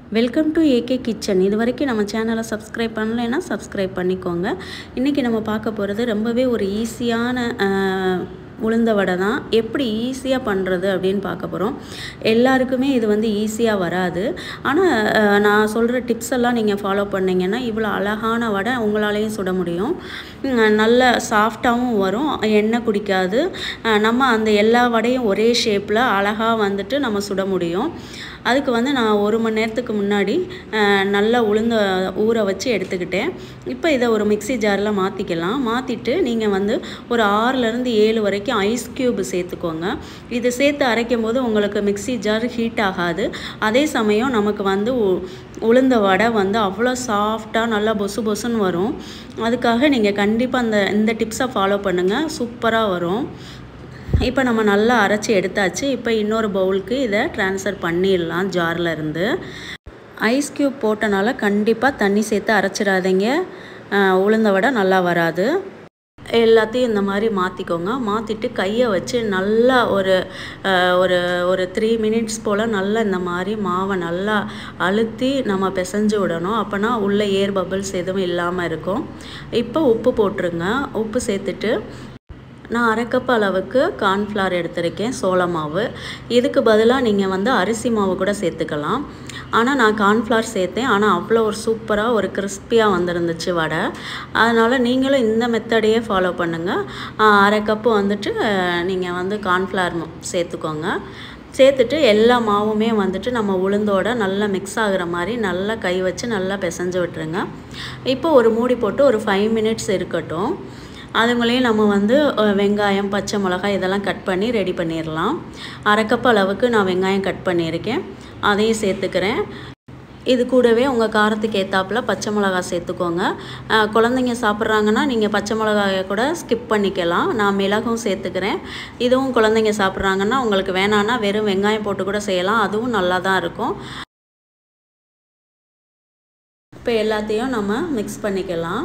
welcome to AK kitchen இது வரைக்கும் நம்ம சேனலை சப்ஸ்கிரைப் பண்ணலைன்னா சப்ஸ்கிரைப் பண்ணிக்கோங்க இன்றைக்கி நம்ம பார்க்க போகிறது ரொம்பவே ஒரு ஈஸியான அஹ், உளுந்த வடை தான் எப்படி ஈஸியாக பண்ணுறது அப்படின்னு பார்க்க போகிறோம் எல்லாருக்குமே இது வந்து ஈஸியாக வராது ஆனால் நான் சொல்கிற டிப்ஸ் எல்லாம் நீங்கள் ஃபாலோ பண்ணிங்கன்னா இவ்வளோ அழகான வடை உங்களாலேயும் சுட முடியும் உம், நல்ல சாஃப்டாகவும் வரும் எண்ணெய் குடிக்காது அஹ், நம்ம அந்த எல்லா வடையும் ஒரே ஷேப்பில் அழகாக வந்துட்டு நம்ம சுட முடியும் அதுக்கு வந்து நான் ஒரு மணி நேரத்துக்கு முன்னாடி அஹ், நல்லா உளுந்த ஊற வச்சு எடுத்துக்கிட்டேன் இப்போ இதை ஒரு மிக்ஸி ஜாரில் மாற்றிக்கலாம் மாற்றிட்டு நீங்கள் வந்து ஒரு ஆறுலேருந்து ஏழு வரைக்கும் ஐஸ் க்யூப் சேர்த்துக்கோங்க இது சேர்த்து அரைக்கும் போது உங்களுக்கு மிக்ஸி ஜார் ஹீட் ஆகாது அதே சமயம் நமக்கு வந்து உ- உளுந்த வடை வந்து அவ்வளோ சாஃப்டாக நல்லா பொசு பொசுன்னு வரும் அதுக்காக நீங்கள் கண்டிப்பாக அந்த இந்த டிப்ஸை ஃபாலோ பண்ணுங்கள் சூப்பராக வரும் இப்போ நம்ம நல்லா அரைச்சி எடுத்தாச்சு இப்போ இன்னொரு பவுலுக்கு இதை ட்ரான்ஸ்ஃபர் பண்ணிடலாம் ஜாரில் இருந்து ஐஸ் க்யூப் போட்டனால கண்டிப்பாக தண்ணி சேர்த்து அரைச்சிடாதீங்க அஹ், உளுந்த வடை நல்லா வராது எல்லாத்தையும் இந்த மாதிரி மாற்றிக்கோங்க மாற்றிட்டு கையை வச்சு நல்லா ஒரு அஹ், ஒரு ஒரு த்ரீ மினிட்ஸ் போல் நல்லா இந்த மாதிரி மாவை நல்லா அழுத்தி நம்ம பிசைஞ்சு விடணும் அப்போனா உள்ள ஏர் பபிள்ஸ் எதுவும் இல்லாமல் இருக்கும் இப்போ உப்பு போட்டுருங்க உப்பு சேர்த்துட்டு நான் அரை கப் அளவுக்கு கார்ன்ஃப்ளவர் எடுத்திருக்கேன் சோள மாவு இதுக்கு பதிலாக நீங்கள் வந்து அரிசி மாவு கூட சேர்த்துக்கலாம் ஆனால் நான் கார்ன்ஃப்ளவர் சேர்த்தேன் ஆனால் அவ்வளோ ஒரு சூப்பராக ஒரு கிறிஸ்பியாக வந்திருந்துச்சு வடை அதனால் நீங்களும் இந்த மெத்தடையே ஃபாலோ பண்ணுங்கள் அரை கப்பு வந்துட்டு நீங்கள் வந்து கார்ன்ஃப்ளவர் சேர்த்துக்கோங்க சேர்த்துட்டு எல்லா மாவுமே வந்துட்டு நம்ம உளுந்தோட நல்லா மிக்ஸ் ஆகுற மாதிரி நல்லா கை வச்சு நல்லா பிசைஞ்சு விட்டுருங்க இப்போ ஒரு மூடி போட்டு ஒரு ஃபைவ் மினிட்ஸ் இருக்கட்டும் அதுங்களையும் நம்ம வந்து அஹ், வெங்காயம் பச்சை மிளகாய் இதெல்லாம் கட் பண்ணி ரெடி பண்ணிடலாம் அரை கப் அளவுக்கு நான் வெங்காயம் கட் பண்ணியிருக்கேன் அதையும் சேர்த்துக்கிறேன் இது கூடவே உங்கள் காரத்துக்கு ஏற்றாப்புல பச்சை மிளகாய் சேர்த்துக்கோங்க அஹ், குழந்தைங்க சாப்பிட்றாங்கன்னா நீங்கள் பச்சை மிளகாயை கூட ஸ்கிப் பண்ணிக்கலாம் நான் மிளகும் சேர்த்துக்கிறேன் இதுவும் குழந்தைங்க சாப்பிட்றாங்கன்னா உங்களுக்கு வேணான்னா வெறும் வெங்காயம் போட்டு கூட செய்யலாம் அதுவும் நல்லா தான் இருக்கும் இப்போ எல்லாத்தையும் நம்ம மிக்ஸ் பண்ணிக்கலாம்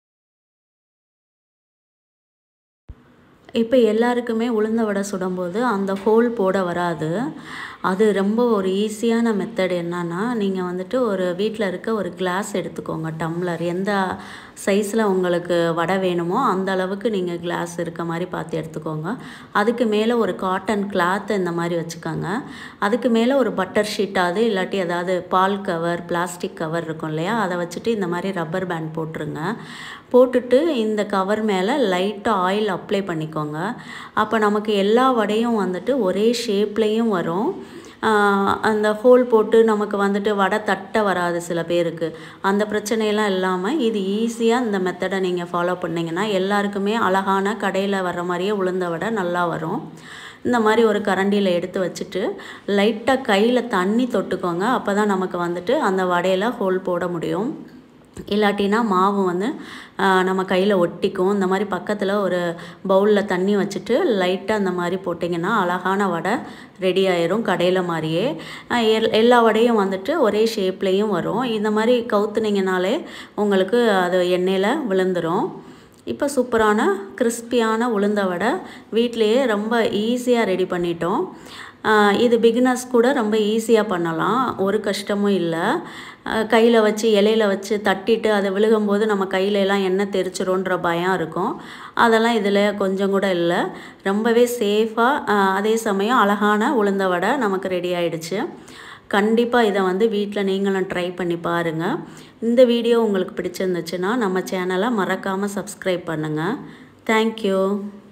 இப்போ எல்லாருக்குமே உளுந்த வடை சுடும்போது அந்த ஹோல் போட வராது அது ரொம்ப ஒரு ஈஸியான மெத்தட் என்னன்னா நீங்கள் வந்துட்டு ஒரு வீட்டில் இருக்க ஒரு கிளாஸ் எடுத்துக்கோங்க டம்ளர் எந்த சைஸில் உங்களுக்கு வடை வேணுமோ அந்த அளவுக்கு நீங்கள் கிளாஸ் இருக்க மாதிரி பார்த்து எடுத்துக்கோங்க அதுக்கு மேலே ஒரு காட்டன் கிளாத் இந்த மாதிரி வச்சுக்கோங்க அதுக்கு மேலே ஒரு பட்டர் ஷீட்டாவது இல்லாட்டி ஏதாவது பால் கவர் பிளாஸ்டிக் கவர் இருக்கும் இல்லையா அதை வச்சுட்டு இந்த மாதிரி ரப்பர் பேண்ட் போட்டுருங்க போட்டுட்டு இந்த கவர் மேலே லைட்டாக ஆயில் அப்ளை பண்ணிக்கோங்க அப்போ நமக்கு எல்லா வடையும் வந்துட்டு ஒரே ஷேப்லேயும் வரும் ஆஹ் அந்த ஹோல் போட்டு நமக்கு வந்துட்டு வடை தட்ட வராது சில பேருக்கு அந்த பிரச்சனையெல்லாம் இல்லாமல் இது ஈஸியாக இந்த மெத்தடை நீங்கள் ஃபாலோ பண்ணிங்கன்னா எல்லாருக்குமே அழகான கடையில் வர்ற மாதிரியே உளுந்த வடை நல்லா வரும் இந்த மாதிரி ஒரு கரண்டியில் எடுத்து வச்சுட்டு லைட்டாக கையில் தண்ணி தொட்டுக்கோங்க அப்போ தான் நமக்கு வந்துட்டு அந்த வடையில் ஹோல் போட முடியும் இல்லாட்டினா மாவு வந்து ஆஹ், நம்ம கையில் ஒட்டிக்கும் இந்த மாதிரி பக்கத்தில் ஒரு பவுலில் தண்ணி வச்சுட்டு லைட்டாக அந்த மாதிரி போட்டிங்கன்னா அழகான வடை ரெடி ஆயிரும் கடையில் மாதிரியே ஆஹ், எல்- எல்லா வடையும் வந்துட்டு ஒரே ஷேப்லேயும் வரும் இந்த மாதிரி கவுத்துனீங்கனாலே உங்களுக்கு அது எண்ணெயில் விழுந்துரும் இப்போ சூப்பரான கிறிஸ்பியான உளுந்த வடை வீட்டிலையே ரொம்ப ஈஸியாக ரெடி பண்ணிட்டோம் ஆஹ் இது பிகினர்ஸ் கூட ரொம்ப ஈஸியாக பண்ணலாம் ஒரு கஷ்டமும் இல்லை கையில் வச்சு இலையில வச்சு தட்டிட்டு அதை விழுகும்போது நம்ம கையில எல்லாம் எண்ணெய் தெரிச்சிரும்ன்ற பயம் இருக்கும் அதெல்லாம் இதில் கொஞ்சம் கூட இல்லை ரொம்பவே சேஃபாக அதே சமயம் அழகான உளுந்த வடை நமக்கு ரெடி ஆயிடுச்சு கண்டிப்பாக இதை வந்து வீட்டில் நீங்களும் ட்ரை பண்ணி பாருங்கள் இந்த வீடியோ உங்களுக்கு பிடிச்சிருந்துச்சுன்னா நம்ம சேனலை மறக்காமல் சப்ஸ்கிரைப் பண்ணுங்கள் தேங்க்யூ